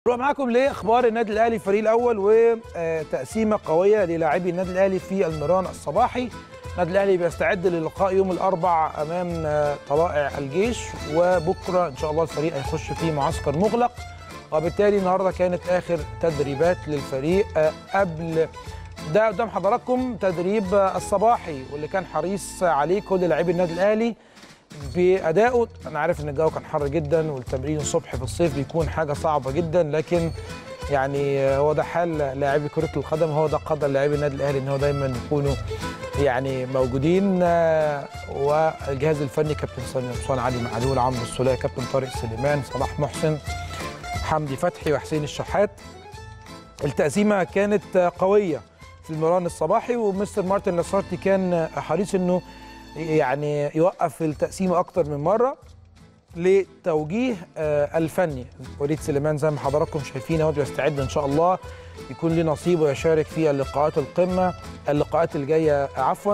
نروح معاكم لاخبار النادي الاهلي الفريق الاول وتقسيمه قويه للاعبي النادي الاهلي في المران الصباحي النادي الاهلي بيستعد للقاء يوم الاربع امام طلائع الجيش وبكره ان شاء الله الفريق هيخش في معسكر مغلق وبالتالي النهارده كانت اخر تدريبات للفريق قبل ده قدام حضراتكم تدريب الصباحي واللي كان حريص عليه كل لاعبي النادي الاهلي بادائه انا عارف ان الجو كان حر جدا والتمرين الصبح في الصيف بيكون حاجه صعبه جدا لكن يعني هو ده حال لاعبي كره القدم هو ده قدر لاعبي النادي الاهلي ان هو دايما يكونوا يعني موجودين والجهاز الفني كابتن سامي حسام علي معلول عمرو السوليه كابتن طارق سليمان صلاح محسن حمدي فتحي وحسين الشحات التقسيمه كانت قويه في المران الصباحي ومستر مارتن لاسارتي كان حريص انه يعني يوقف التقسيمه اكتر من مره لتوجيه الفني وليد سليمان زي ما حضراتكم شايفين اهو بيستعد ان شاء الله يكون له نصيب ويشارك في اللقاءات القمه اللقاءات الجايه عفوا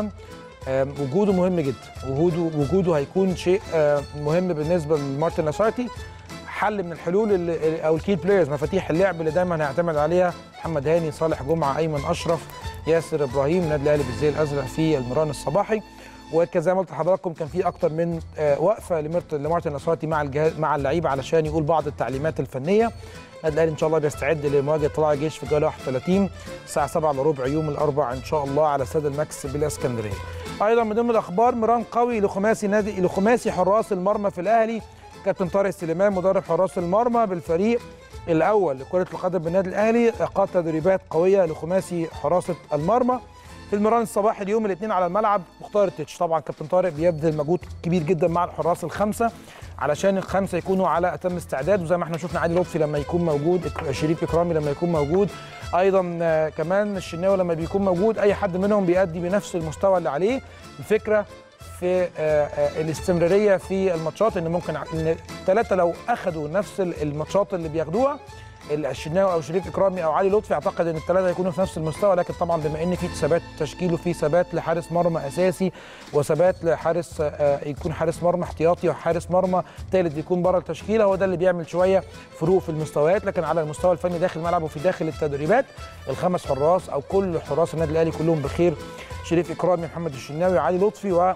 وجوده مهم جدا وجوده وجوده هيكون شيء مهم بالنسبه لمارتن لاسارتي حل من الحلول اللي او الكي بلايرز مفاتيح اللعب اللي دايما هيعتمد عليها محمد هاني صالح جمعه ايمن اشرف ياسر ابراهيم النادي الاهلي بالزي الازرق في المران الصباحي وكزي ما قلت لحضراتكم كان في اكتر من وقفه لمارتن نصراتي مع الجهاز مع اللعيبه علشان يقول بعض التعليمات الفنيه النادي الاهلي ان شاء الله بيستعد لمواجهه طلائع الجيش في الجوله 31 الساعه 7 الا ربع يوم الاربعاء ان شاء الله على استاد الماكس بالاسكندريه. ايضا من ضمن الاخبار مران قوي لخماسي نادي لخماسي حراس المرمى في الاهلي كابتن طارق سليمان مدرب حراس المرمى بالفريق الاول لكره القدم بالنادي الاهلي قاد تدريبات قويه لخماسي حراسه المرمى في المران الصباحي اليوم الاثنين على الملعب مختار التتش طبعا كابتن طارق بيبذل مجهود كبير جدا مع الحراس الخمسه علشان الخمسه يكونوا على اتم استعداد وزي ما احنا شفنا علي لطفي لما يكون موجود شريف اكرامي لما يكون موجود ايضا كمان الشناوي لما بيكون موجود اي حد منهم بيأدي بنفس المستوى اللي عليه الفكره في الاستمراريه في الماتشات ان ممكن ان الثلاثه لو اخذوا نفس الماتشات اللي بياخدوها الشناوي او شريف اكرامي او علي لطفي اعتقد ان الثلاثه هيكونوا في نفس المستوى لكن طبعا بما ان في ثبات تشكيل وفي ثبات لحارس مرمى اساسي وثبات لحارس يكون حارس مرمى احتياطي وحارس مرمى ثالث يكون بره التشكيله هو ده اللي بيعمل شويه فروق في المستويات لكن على المستوى الفني داخل الملعب وفي داخل التدريبات الخمس حراس او كل حراس النادي الاهلي كلهم بخير شريف اكرامي محمد الشناوي علي لطفي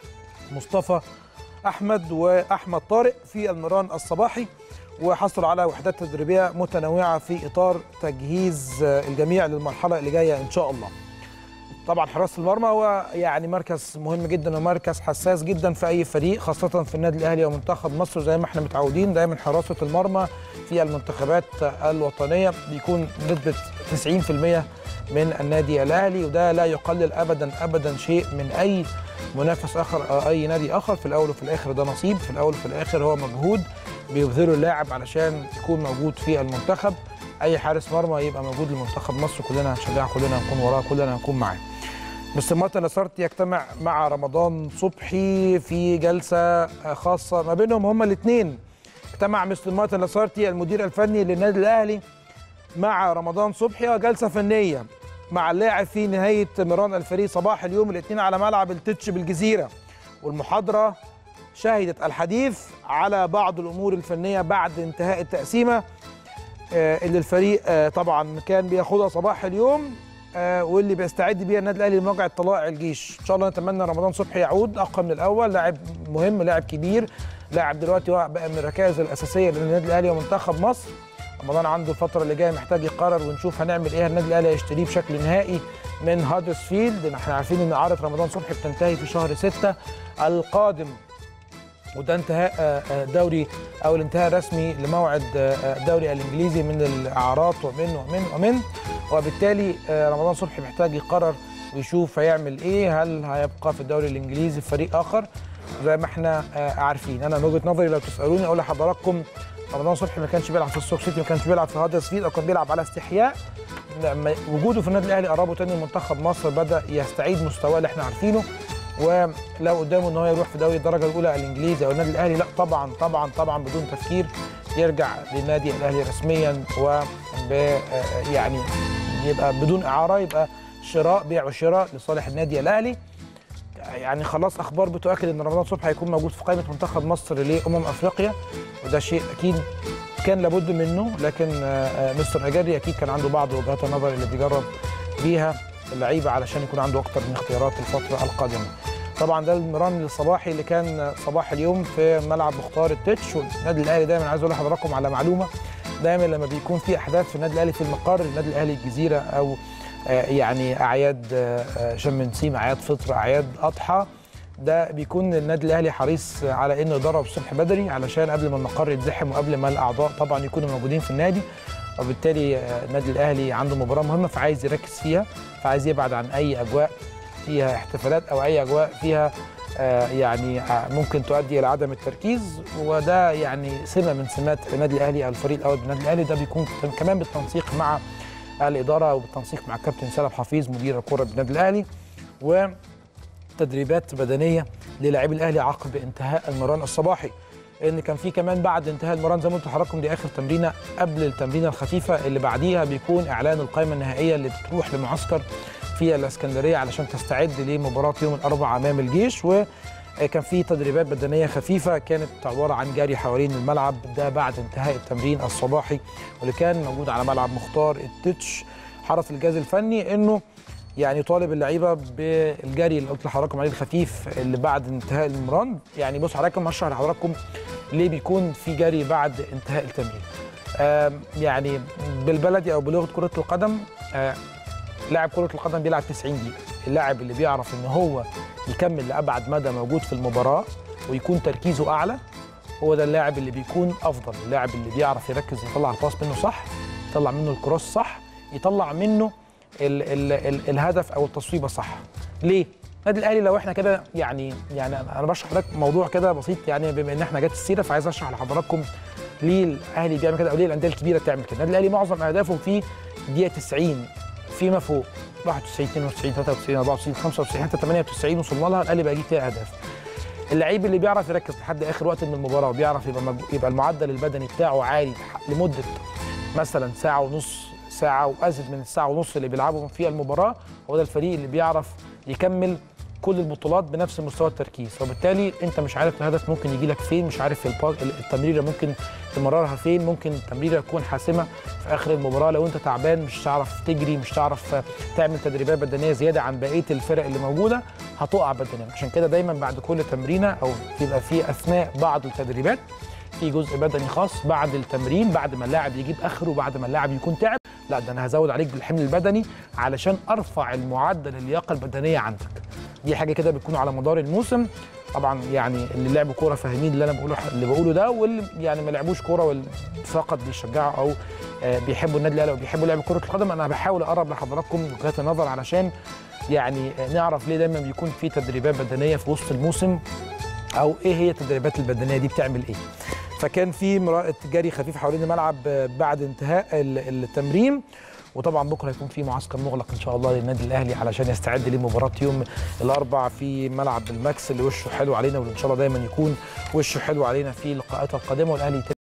ومصطفى احمد واحمد طارق في المران الصباحي وحصلوا على وحدات تدريبيه متنوعه في اطار تجهيز الجميع للمرحله اللي جايه ان شاء الله. طبعا حراسه المرمى هو يعني مركز مهم جدا ومركز حساس جدا في اي فريق خاصه في النادي الاهلي ومنتخب مصر زي ما احنا متعودين دايما حراسه المرمى في المنتخبات الوطنيه بيكون نسبه 90% من النادي الاهلي وده لا يقلل ابدا ابدا شيء من اي منافس اخر او اي نادي اخر في الاول وفي الاخر ده نصيب في الاول وفي الاخر هو مجهود بيبذله اللاعب علشان يكون موجود في المنتخب اي حارس مرمى يبقى موجود لمنتخب مصر كلنا هنشجعه كلنا هنكون وراه كلنا هنكون معاه مستر مارتن نصرت يجتمع مع رمضان صبحي في جلسه خاصه ما بينهم هما الاثنين اجتمع مستر مارتن نصرتي المدير الفني للنادي الاهلي مع رمضان صبحي وجلسه فنيه مع اللاعب في نهايه مران الفريق صباح اليوم الاثنين على ملعب التتش بالجزيره والمحاضره شهدت الحديث على بعض الامور الفنيه بعد انتهاء التقسيمه اللي الفريق طبعا كان بياخدها صباح اليوم واللي بيستعد بيها النادي الاهلي لمواجهه طلائع الجيش ان شاء الله نتمنى رمضان صبحي يعود اقوى من الاول لاعب مهم لاعب كبير لاعب دلوقتي بقى من الركائز الاساسيه للنادي الاهلي ومنتخب مصر رمضان عنده الفتره اللي جايه محتاج يقرر ونشوف هنعمل ايه النادي الاهلي هيشتريه بشكل نهائي من هادرسفيلد احنا عارفين ان اعاره رمضان صبحي بتنتهي في شهر 6 القادم وده انتهاء دوري او الانتهاء الرسمي لموعد الدوري الانجليزي من الاعارات ومن ومن ومن وبالتالي رمضان صبحي محتاج يقرر ويشوف هيعمل ايه هل هيبقى في الدوري الانجليزي في فريق اخر زي ما احنا عارفين انا من وجهه نظري لو تسالوني اقول لحضراتكم رمضان صبحي ما كانش بيلعب في السوق سيتي ما كانش بيلعب في هادرسفيلد او كان بيلعب على استحياء لما وجوده في النادي الاهلي قربه تاني منتخب مصر بدا يستعيد مستواه اللي احنا عارفينه ولو قدامه ان هو يروح في دوري الدرجه الاولى الانجليزي او النادي الاهلي لا طبعا طبعا طبعا بدون تفكير يرجع للنادي الاهلي رسميا و يعني يبقى بدون اعاره يبقى شراء بيع وشراء لصالح النادي الاهلي يعني خلاص اخبار بتؤكد ان رمضان صبحي هيكون موجود في قائمه منتخب مصر لامم افريقيا وده شيء اكيد كان لابد منه لكن آه، آه، مستر اجاري اكيد كان عنده بعض وجهات النظر اللي بيجرب بيها اللعيبه علشان يكون عنده اكتر من اختيارات الفتره القادمه طبعا ده المران الصباحي اللي كان صباح اليوم في ملعب مختار التتش والنادي الاهلي دايما عايز اقول لحضراتكم على معلومه دايما لما بيكون في احداث في النادي الاهلي في المقر النادي الاهلي الجزيره او آه، يعني اعياد آه، آه، شم نسيم اعياد فطر اعياد اضحى ده بيكون النادي الاهلي حريص على انه يدرب الصبح بدري علشان قبل ما المقر يتزحم وقبل ما الاعضاء طبعا يكونوا موجودين في النادي وبالتالي آه، النادي الاهلي عنده مباراه مهمه فعايز يركز فيها فعايز يبعد عن اي اجواء فيها احتفالات او اي اجواء فيها آه، يعني آه، ممكن تؤدي الى عدم التركيز وده يعني سمه من سمات النادي الاهلي او الفريق الاول بالنادي الاهلي ده بيكون كمان بالتنسيق مع الاداره وبالتنسيق مع كابتن سالم حفيظ مدير الكره بالنادي الاهلي وتدريبات بدنيه للاعبي الاهلي عقب انتهاء المران الصباحي ان كان في كمان بعد انتهاء المران زي ما قلت لحضراتكم دي اخر تمرينه قبل التمرينه الخفيفه اللي بعديها بيكون اعلان القائمه النهائيه اللي بتروح لمعسكر في الاسكندريه علشان تستعد لمباراه يوم الاربعاء امام الجيش و كان في تدريبات بدنيه خفيفه كانت عباره عن جري حوالين الملعب ده بعد انتهاء التمرين الصباحي واللي كان موجود على ملعب مختار التتش حرص الجهاز الفني انه يعني يطالب اللعيبه بالجري اللي قلت لحضراتكم عليه الخفيف اللي بعد انتهاء المران يعني بص حضراتكم هشرح لحضراتكم ليه بيكون في جري بعد انتهاء التمرين آم، يعني بالبلدي او بلغه كره القدم آه، لاعب كره القدم بيلعب 90 دقيقه اللاعب اللي بيعرف ان هو يكمل لابعد مدى موجود في المباراه ويكون تركيزه اعلى هو ده اللاعب اللي بيكون افضل اللاعب اللي بيعرف يركز يطلع الباس منه صح يطلع منه الكروس صح يطلع منه ال ال ال الهدف او التصويبه صح ليه النادي الاهلي لو احنا كده يعني يعني انا بشرح لك موضوع كده بسيط يعني بما ان احنا جت السيره فعايز اشرح لحضراتكم ليه الاهلي بيعمل كده او ليه الانديه الكبيره بتعمل كده النادي الاهلي معظم اهدافه في دقيقه 90 فيما فوق 91 92 93 94 95 حتى 98 وصلنا لها الاهلي بقى يجيب فيها اهداف اللعيب اللي بيعرف يركز لحد اخر وقت من المباراه وبيعرف يبقى مج... يبقى المعدل البدني بتاعه عالي لمده مثلا ساعه ونص ساعه وازيد من الساعه ونص اللي بيلعبوا فيها المباراه هو ده الفريق اللي بيعرف يكمل كل البطولات بنفس مستوى التركيز وبالتالي انت مش عارف الهدف ممكن يجي لك فين مش عارف البا- التمريره ممكن تمررها فين ممكن التمريره تكون حاسمه في اخر المباراه لو انت تعبان مش هتعرف تجري مش هتعرف تعمل تدريبات بدنيه زياده عن بقيه الفرق اللي موجوده هتقع بدنيا عشان كده دايما بعد كل تمرينه او بيبقى في اثناء بعض التدريبات في جزء بدني خاص بعد التمرين بعد ما اللاعب يجيب اخره وبعد ما اللاعب يكون تعب لا ده انا هزود عليك بالحمل البدني علشان ارفع المعدل اللياقه البدنيه عندك دي حاجه كده بتكون على مدار الموسم طبعا يعني اللي لعبوا كوره فاهمين اللي انا بقوله اللي بقوله ده واللي يعني ما لعبوش كوره وال- فقط بيشجعوا او آه، بيحبوا النادي الاهلي وبيحبوا لعب كره القدم انا بحاول اقرب لحضراتكم وجهات النظر علشان يعني آه، نعرف ليه دايما بيكون في تدريبات بدنيه في وسط الموسم او ايه هي التدريبات البدنيه دي بتعمل ايه فكان في مرا- جري خفيف حوالين الملعب آه، بعد انتهاء ال- التمرين وطبعا بكره هيكون في معسكر مغلق ان شاء الله للنادي الاهلي علشان يستعد لمباراه يوم الاربعاء في ملعب الماكس اللي وشه حلو علينا واللي ان شاء الله دايما يكون وشه حلو علينا في اللقاءات القادمه والاهلي